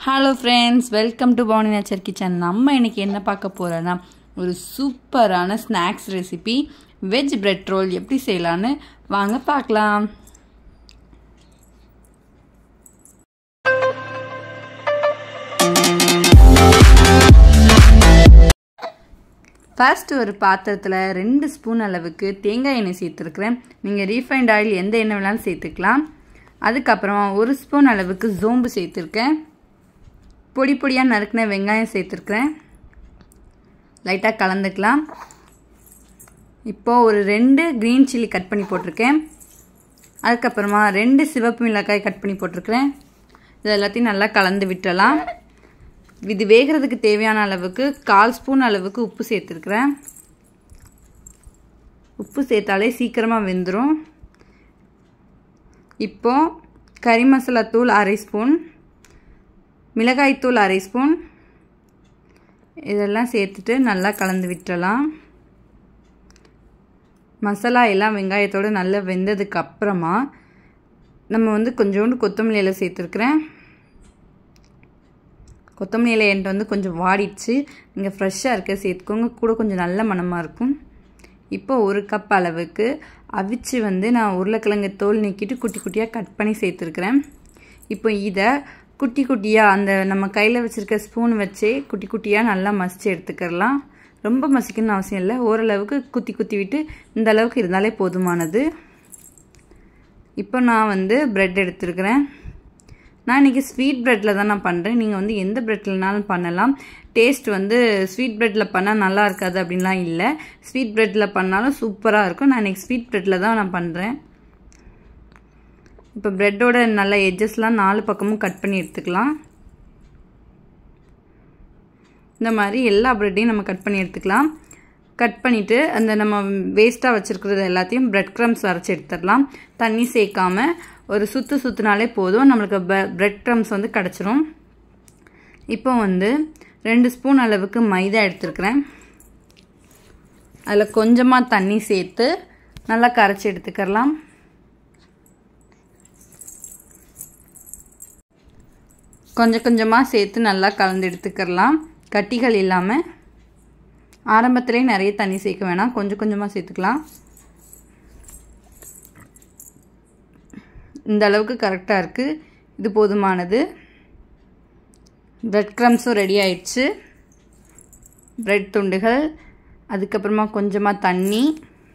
hello friends welcome to பவுனி nature kitchen நம்ம இன்னைக்கு என்ன பார்க்க போகிறோன்னா ஒரு சூப்பரான snacks recipe veg bread roll எப்படி செய்யலான்னு வாங்க பார்க்கலாம் ஃபர்ஸ்ட் ஒரு பாத்திரத்தில் ரெண்டு ஸ்பூன் அளவுக்கு தேங்காய் எண்ணெய் சேர்த்துருக்குறேன் நீங்கள் ரீஃபைண்ட் ஆயில் எந்த எண்ணெய் வேணாலும் சேர்த்துக்கலாம் அதுக்கப்புறமா ஒரு ஸ்பூன் அளவுக்கு சோம்பு சேர்த்துருக்கேன் பொடி பொடியாக நறுக்கின வெங்காயம் சேர்த்துருக்குறேன் லைட்டாக கலந்துக்கலாம் இப்போது ஒரு ரெண்டு க்ரீன் சில்லி கட் பண்ணி போட்டிருக்கேன் அதுக்கப்புறமா ரெண்டு சிவப்பு மிளகாய் கட் பண்ணி போட்டிருக்கிறேன் இது எல்லாத்தையும் நல்லா கலந்து விட்டுறலாம் இது வேகிறதுக்கு தேவையான அளவுக்கு கால் ஸ்பூன் அளவுக்கு உப்பு சேர்த்துருக்குறேன் உப்பு சேர்த்தாலே சீக்கிரமாக வெந்துடும் இப்போ கறி மசாலா தூள் அரை ஸ்பூன் மிளகாய்த்தூள் அரை ஸ்பூன் இதெல்லாம் சேர்த்துட்டு நல்லா கலந்து விட்டுறலாம் மசாலா எல்லாம் வெங்காயத்தோடு நல்லா வெந்ததுக்கு அப்புறமா நம்ம வந்து கொஞ்சோண்டு கொத்தமல்லி இலை சேர்த்துருக்குறேன் கொத்தமல்லி இலை என்கிட்ட வந்து கொஞ்சம் வாடிடுச்சு நீங்கள் ஃப்ரெஷ்ஷாக இருக்க சேர்த்துக்கோங்க கூட கொஞ்சம் நல்ல மணமாக இருக்கும் இப்போ ஒரு கப் அளவுக்கு அவிச்சு வந்து நான் உருளைக்கிழங்கு தோல் நீக்கிட்டு குட்டி குட்டியாக கட் பண்ணி சேர்த்துருக்குறேன் இப்போ இதை குட்டி குட்டியாக அந்த நம்ம கையில் வச்சுருக்க ஸ்பூன் வச்சே குட்டி குட்டியாக நல்லா மசித்து எடுத்துக்கிறலாம் ரொம்ப மசிக்கணும்னு அவசியம் இல்லை ஓரளவுக்கு குத்தி குத்தி விட்டு இந்த அளவுக்கு இருந்தாலே போதுமானது இப்போ நான் வந்து ப்ரெட் எடுத்துருக்கிறேன் நான் இன்றைக்கி ஸ்வீட் ப்ரெட்டில் தான் நான் பண்ணுறேன் நீங்கள் வந்து எந்த ப்ரெட்லனாலும் பண்ணலாம் டேஸ்ட் வந்து ஸ்வீட் ப்ரெட்டில் பண்ணால் நல்லா இருக்காது அப்படின்லாம் இல்லை ஸ்வீட் ப்ரெட்டில் பண்ணாலும் சூப்பராக இருக்கும் நான் இன்றைக்கி ஸ்வீட் ப்ரெட்டில் தான் நான் பண்ணுறேன் இப்போ ப்ரெட்டோட நல்ல எட்ஜஸ்லாம் நாலு பக்கமும் கட் பண்ணி எடுத்துக்கலாம் இந்த மாதிரி எல்லா ப்ரெட்டையும் நம்ம கட் பண்ணி எடுத்துக்கலாம் கட் பண்ணிவிட்டு அந்த நம்ம வேஸ்ட்டாக வச்சுருக்கிறது எல்லாத்தையும் ப்ரெட் க்ரம்ஸ் அரைச்சி எடுத்துடலாம் தண்ணி சேர்க்காம ஒரு சுற்று சுற்றுனாலே போதும் நம்மளுக்கு ப்ரெட் க்ரம்ஸ் வந்து கிடச்சிரும் இப்போ வந்து ரெண்டு ஸ்பூன் அளவுக்கு மைதா எடுத்துருக்குறேன் அதில் கொஞ்சமாக தண்ணி சேர்த்து நல்லா கரைச்சி எடுத்துக்கலாம் கொஞ்சம் கொஞ்சமாக சேர்த்து நல்லா கலந்து எடுத்துக்கிறலாம் கட்டிகள் இல்லாமல் ஆரம்பத்துலேயே நிறைய தண்ணி சேர்க்க வேணாம் கொஞ்சம் கொஞ்சமாக சேர்த்துக்கலாம் இந்த அளவுக்கு கரெக்டாக இருக்குது இது போதுமானது ப்ரெட் க்ரம்ஸும் ரெடி ஆயிடுச்சு ப்ரெட் துண்டுகள் அதுக்கப்புறமா கொஞ்சமாக தண்ணி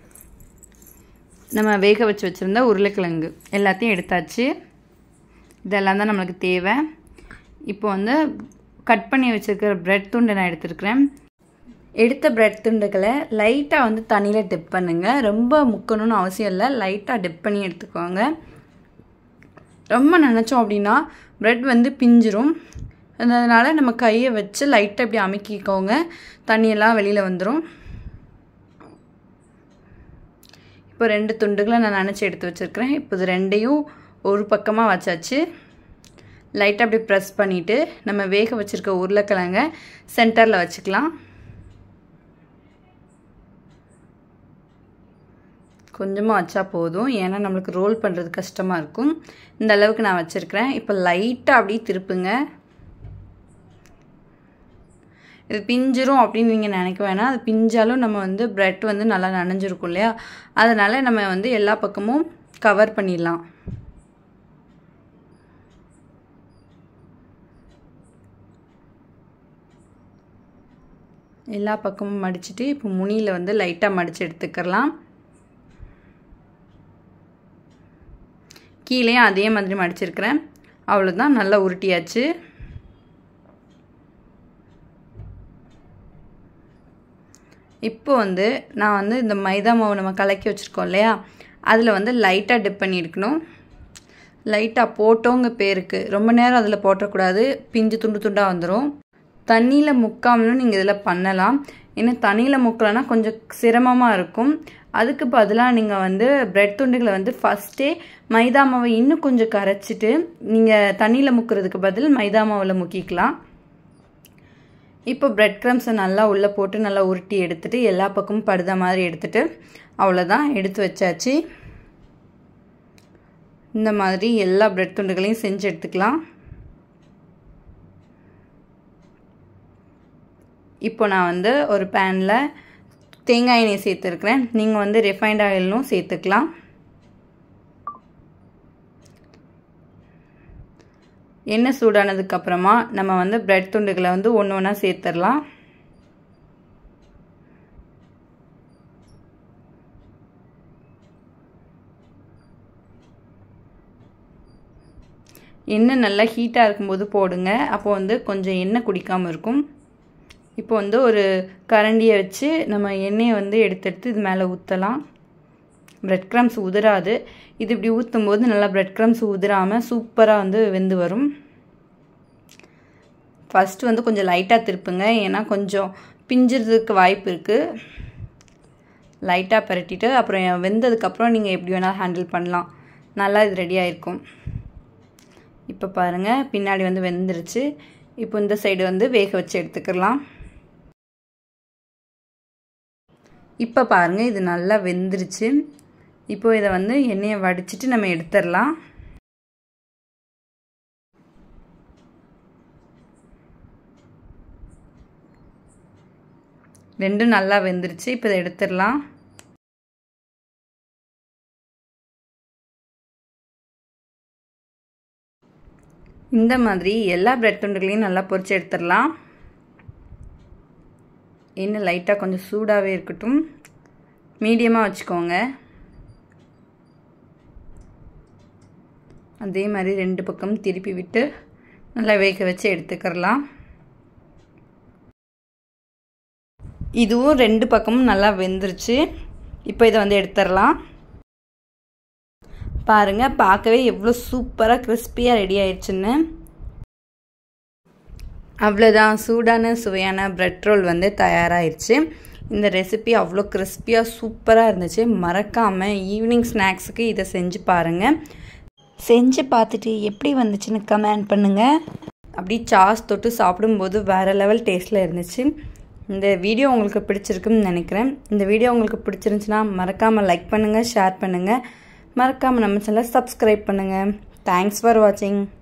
நம்ம வேக வச்சு வச்சுருந்த உருளைக்கிழங்கு எல்லாத்தையும் எடுத்தாச்சு இதெல்லாம் தான் நம்மளுக்கு தேவை இப்போ வந்து கட் பண்ணி வச்சுருக்கிற ப்ரெட் துண்டை நான் எடுத்துருக்கிறேன் எடுத்த ப்ரெட் துண்டுகளை லைட்டாக வந்து தண்ணியில் டிப் பண்ணுங்கள் ரொம்ப முக்கணும்னு அவசியம் இல்லை லைட்டாக டிப் பண்ணி எடுத்துக்கோங்க ரொம்ப நினச்சோம் அப்படின்னா ப்ரெட் வந்து பிஞ்சிரும் அதனால் நம்ம கையை வச்சு லைட்டாக இப்படி அமுக்கிக்கோங்க தண்ணியெல்லாம் வெளியில் வந்துடும் இப்போ ரெண்டு துண்டுகளை நான் நினச்சி எடுத்து வச்சுருக்கிறேன் இப்போ இது ரெண்டையும் ஒரு பக்கமாக வச்சாச்சு லைட்டாக அப்படி ப்ரெஸ் பண்ணிவிட்டு நம்ம வேக வச்சுருக்க உருளைக்கிழங்க சென்டரில் வச்சுக்கலாம் கொஞ்சமாக வச்சா போதும் ஏன்னா நம்மளுக்கு ரோல் பண்ணுறது கஷ்டமாக இருக்கும் இந்த அளவுக்கு நான் வச்சுருக்கிறேன் இப்போ லைட்டாக அப்படியே திருப்புங்க இது பிஞ்சிரும் அப்படின்னு நீங்கள் நினைக்க வேணாம் அது பிஞ்சாலும் நம்ம வந்து ப்ரெட் வந்து நல்லா நனைஞ்சிருக்கும் இல்லையா அதனால் நம்ம வந்து எல்லா பக்கமும் கவர் பண்ணிடலாம் எல்லா பக்கமும் மடிச்சுட்டு இப்போ முனியில் வந்து லைட்டாக மடித்து எடுத்துக்கலாம் கீழேயும் அதே மாதிரி மடிச்சிருக்கிறேன் அவ்வளோதான் நல்லா உருட்டியாச்சு இப்போ வந்து நான் வந்து இந்த மைதா மாவு நம்ம கலக்கி வச்சுருக்கோம் இல்லையா அதில் வந்து லைட்டாக டிப் பண்ணி எடுக்கணும் லைட்டாக போட்டோங்க பேருக்கு ரொம்ப நேரம் அதில் போட்டக்கூடாது பிஞ்சு துண்டு துண்டாக வந்துடும் தண்ணியில் முக்காமலும் நீங்கள் இதில் பண்ணலாம் ஏன்னா தண்ணியில் முக்கலைன்னா கொஞ்சம் சிரமமாக இருக்கும் அதுக்கு பதிலாக நீங்கள் வந்து ப்ரெட் துண்டுகளை வந்து ஃபஸ்ட்டே மைதா மாவை இன்னும் கொஞ்சம் கரைச்சிட்டு நீங்கள் தண்ணியில் முக்கிறதுக்கு பதில் மைதா மாவில் முக்கிக்கலாம் இப்போ ப்ரெட் க்ரம்ஸை நல்லா உள்ளே போட்டு நல்லா உருட்டி எடுத்துகிட்டு எல்லா பக்கமும் படுத மாதிரி எடுத்துகிட்டு அவ்வளோதான் எடுத்து வச்சாச்சு இந்த மாதிரி எல்லா ப்ரெட் துண்டுகளையும் செஞ்சு எடுத்துக்கலாம் இப்போ நான் வந்து ஒரு பேனில் தேங்காய் எண்ணெய் சேர்த்துருக்குறேன் நீங்கள் வந்து ரிஃபைண்ட் ஆயிலும் சேர்த்துக்கலாம் எண்ணெய் சூடானதுக்கப்புறமா நம்ம வந்து ப்ரெட் துண்டுகளை வந்து ஒன்று ஒன்றா சேர்த்துடலாம் எண்ணெய் நல்லா ஹீட்டாக இருக்கும்போது போடுங்க அப்போ வந்து கொஞ்சம் எண்ணெய் குடிக்காமல் இருக்கும் இப்போ வந்து ஒரு கரண்டியை வச்சு நம்ம எண்ணெயை வந்து எடுத்து எடுத்து இது மேலே ஊற்றலாம் ப்ரெட் க்ரம்ஸ் உதிராது இது இப்படி ஊற்றும் போது நல்லா ப்ரெட் க்ரம்ஸ் உதிராமல் சூப்பராக வந்து வெந்து வரும் ஃபஸ்ட்டு வந்து கொஞ்சம் லைட்டாக திருப்புங்க ஏன்னா கொஞ்சம் பிஞ்சிறதுக்கு வாய்ப்பு இருக்குது லைட்டாக பரட்டிட்டு அப்புறம் வெந்ததுக்கப்புறம் நீங்கள் எப்படி வேணாலும் ஹேண்டில் பண்ணலாம் நல்லா இது ரெடி ஆகிருக்கும் இப்போ பாருங்கள் பின்னாடி வந்து வெந்துருச்சு இப்போ இந்த சைடு வந்து வேக வச்சு எடுத்துக்கலாம் இப்போ பாருங்கள் இது நல்லா வெந்துருச்சு இப்போ இதை வந்து எண்ணெயை வடிச்சிட்டு நம்ம எடுத்துடலாம் ரெண்டும் நல்லா வெந்துருச்சு இப்போ இதை எடுத்துடலாம் இந்த மாதிரி எல்லா பிரெட் துண்டுகளையும் நல்லா பொரிச்சு எடுத்துடலாம் எண்ணெய் லைட்டாக கொஞ்சம் சூடாகவே இருக்கட்டும் மீடியமாக வச்சுக்கோங்க அதே மாதிரி ரெண்டு பக்கம் திருப்பி விட்டு நல்லா வேக வச்சு எடுத்துக்கிறலாம் இதுவும் ரெண்டு பக்கமும் நல்லா வெந்துருச்சு இப்போ இதை வந்து எடுத்துடலாம் பாருங்கள் பார்க்கவே எவ்வளோ சூப்பராக கிறிஸ்பியாக ரெடி ஆயிடுச்சுன்னு அவ்வளோதான் சூடான சுவையான ப்ரெட் ரோல் வந்து தயாராகிடுச்சு இந்த ரெசிபி அவ்வளோ கிறிஸ்பியாக சூப்பராக இருந்துச்சு மறக்காமல் ஈவினிங் ஸ்நாக்ஸுக்கு இதை செஞ்சு பாருங்கள் செஞ்சு பார்த்துட்டு எப்படி வந்துச்சுன்னு கமெண்ட் பண்ணுங்கள் அப்படி சாஸ் தொட்டு சாப்பிடும்போது வேறு லெவல் டேஸ்ட்டில் இருந்துச்சு இந்த வீடியோ உங்களுக்கு பிடிச்சிருக்குன்னு நினைக்கிறேன் இந்த வீடியோ உங்களுக்கு பிடிச்சிருந்துச்சுன்னா மறக்காமல் லைக் பண்ணுங்கள் ஷேர் பண்ணுங்கள் மறக்காமல் நம்ம சேனலை சப்ஸ்கிரைப் பண்ணுங்கள் தேங்க்ஸ் ஃபார் வாட்சிங்